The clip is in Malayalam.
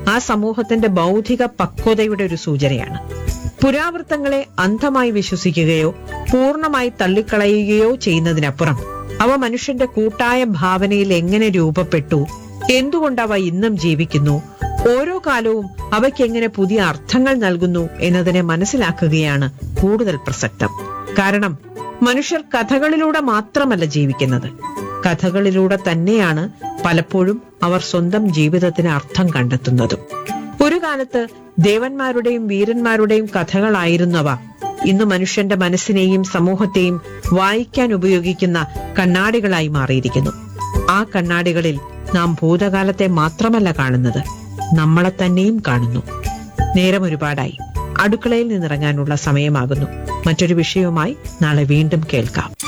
ആ സമൂഹത്തിന്റെ ബൗദ്ധിക പക്വതയുടെ ഒരു സൂചനയാണ് പുരാവൃത്തങ്ങളെ അന്ധമായി വിശ്വസിക്കുകയോ പൂർണ്ണമായി തള്ളിക്കളയുകയോ ചെയ്യുന്നതിനപ്പുറം അവ മനുഷ്യന്റെ കൂട്ടായ ഭാവനയിൽ എങ്ങനെ രൂപപ്പെട്ടു എന്തുകൊണ്ട് അവ ഇന്നും ജീവിക്കുന്നു ഓരോ കാലവും അവയ്ക്ക് എങ്ങനെ പുതിയ അർത്ഥങ്ങൾ നൽകുന്നു എന്നതിനെ മനസ്സിലാക്കുകയാണ് കൂടുതൽ പ്രസക്തം കാരണം മനുഷ്യർ കഥകളിലൂടെ മാത്രമല്ല ജീവിക്കുന്നത് കഥകളിലൂടെ തന്നെയാണ് പലപ്പോഴും അവർ സ്വന്തം ജീവിതത്തിന് അർത്ഥം കണ്ടെത്തുന്നതും ഒരു കാലത്ത് ദേവന്മാരുടെയും വീരന്മാരുടെയും കഥകളായിരുന്നവ ഇന്ന് മനുഷ്യന്റെ മനസ്സിനെയും സമൂഹത്തെയും വായിക്കാൻ ഉപയോഗിക്കുന്ന കണ്ണാടികളായി മാറിയിരിക്കുന്നു ആ കണ്ണാടികളിൽ നാം ഭൂതകാലത്തെ മാത്രമല്ല കാണുന്നത് നമ്മളെ തന്നെയും കാണുന്നു നേരം ഒരുപാടായി അടുക്കളയിൽ നിന്നിറങ്ങാനുള്ള സമയമാകുന്നു മറ്റൊരു വിഷയവുമായി നാളെ വീണ്ടും കേൾക്കാം